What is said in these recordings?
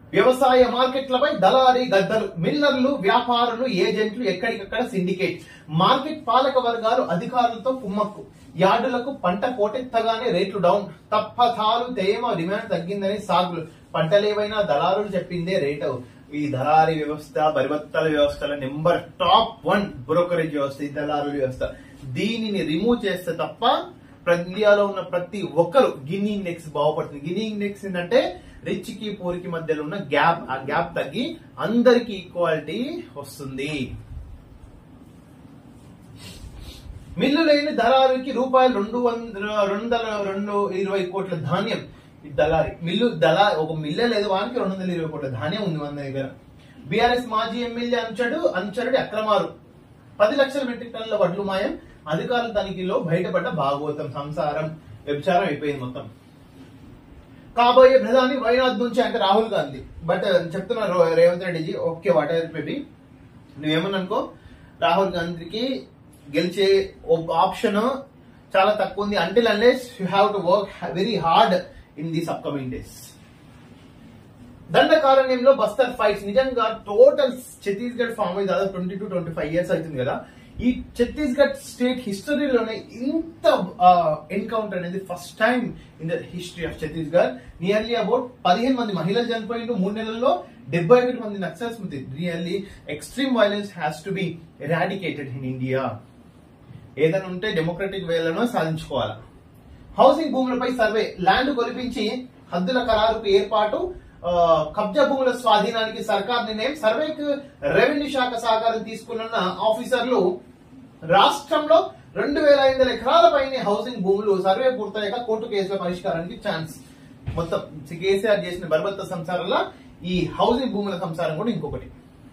వ్యవసాయ మార్కెట్లపై దళారీ గద్దలు మిల్లర్లు వ్యాపారులు ఏజెంట్లు ఎక్కడికక్కడ సిండికేట్ మార్కెట్ పాలక వర్గాలు అధికారులతో కుమ్మక్కు యార్డులకు పంట పోటెత్తగానే రేట్లు డౌన్ తప్పతాలు తేమ డిమాండ్ తగ్గిందని సాగులు పంటలేవైనా దళారులు చెప్పిందే రేటు ఈ దళారీ వ్యవస్థ బరిబత్తల వ్యవస్థల నెంబర్ టాప్ వన్ బ్రోకరేజ్ వ్యవస్థ ఈ దళారుల వ్యవస్థ దీనిని రిమూవ్ చేస్తే తప్ప ఇండియాలో ఉన్న ప్రతి ఒక్కరు గిన్నీ ఇండెక్స్ బాగుపడుతుంది గిన్నీ ఇండెక్స్ ఏంటంటే రిచ్ కి పూర్ కి మధ్యలో ఉన్న గ్యాప్ ఆ గ్యాప్ తగ్గి అందరికి ఈక్వాలిటీ వస్తుంది మిల్లు లేని దళారికి రూపాయలు రెండు వందల రెండు వందల రెండు ఇరవై కోట్ల ధాన్యం ఈ దళారి మిల్లు దళా ఒక మిల్లే లేదు వానికి రెండు వందల ఇరవై కోట్ల ధాన్యం ఉంది మన దగ్గర బీఆర్ఎస్ మాజీ ఎమ్మెల్యే అంచడు అనుచరుడి అక్రమారు పది లక్షల మెట్రిక్ టన్నుల వడ్లు మాయం అధికారుల తనిఖీలో బయటపడ్డ భాగవతం సంసారం వ్యభిచారం అయిపోయింది మొత్తం కాబోయే ప్రధాని వైనాథ్ నుంచి అంటే రాహుల్ గాంధీ బట్ చెప్తున్నారు Revanth Reddy ji okay whatever maybe నువ్వేమని అనుకో రాహుల్ గాంధీకి గెలిచే ఆప్షన్ చాలా తక్కువ ఉంది until unless you have to work very hard in these upcoming days దండకారణ్యంలో బస్తర్ ఫైట్స్ నిజంగా టోటల్ ఛత్తీస్గఢ్ ఫామ్ అయి దాదాపు twenty to twenty five years అవుతుంది కదా ఈ ఛత్తీస్గఢ్ స్టేట్ హిస్టరీలోనే ఇంత ఎన్కౌంటర్ అనేది first time in the history of Chhattisgarh nearly about పదిహేను మంది మహిళలు చనిపోయిండు మూడు నెలల్లో డెబ్బై ఒకటి మంది నక్సల్స్ మృతి really extreme violence has to be eradicated in India ఏదైనా ఉంటే డెమోక్రటిక్ వేలను సాధించుకోవాలి హౌసింగ్ భూములపై సర్వే ల్యాండ్ కొలిపించి హద్దుల ఖరారుకు ఏర్పాటు ఆ, కబ్జా భూముల స్వాధీనానికి సర్కార్ నిర్ణయం సర్వేకు రెవెన్యూ శాఖ సహకారం తీసుకున్న ఆఫీసర్లు రాష్ట్రంలో రెండు వేల ఐదు వందల ఎకరాల పైన హౌసింగ్ భూములు సర్వే పూర్తయ్యాక కోర్టు కేసుల పరిష్కారానికి ఛాన్స్ మొత్తం కేసీఆర్ చేసిన బర్బత్త సంసారంలో ఈ హౌసింగ్ భూముల సంసారం కూడా ఇంకొకటి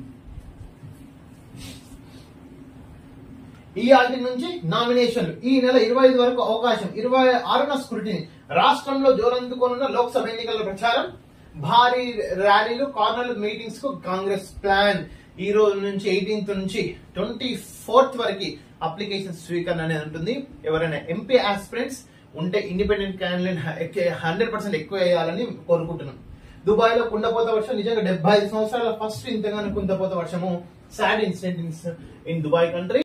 ఈ ఆర్టి నుంచి నామినేషన్లు ఈ నెల ఇరవై ఐదు వరకు అవకాశం ఇరవై ఆరున స్క్రూటిని రాష్ట్రంలో జోరందుకోనున్న లోక్సభ ఎన్నికల ప్రచారం భారీ ర్యాలీలు కార్నర్ మీటింగ్స్ కు కాంగ్రెస్ ప్లాన్ ఈ రోజు నుంచి ఎయిటీన్త్ నుంచి ట్వంటీ ఫోర్త్ వరకు అప్లికేషన్ స్వీకరణ అనేది ఉంటుంది ఎవరైనా ఎంపీ ఆస్పిరెంట్స్ ఉంటే ఇండిపెండెంట్ క్యాండిడేట్ హండ్రెడ్ పర్సెంట్ ఎక్కువ వేయాలని కోరుకుంటున్నాం దుబాయ్ లో కుండపోత వర్షం నిజంగా డెబ్బై ఐదు సంవత్సరాల ఫస్ట్ ఇంతగానో కుండపోత వర్షము sad incident in Dubai country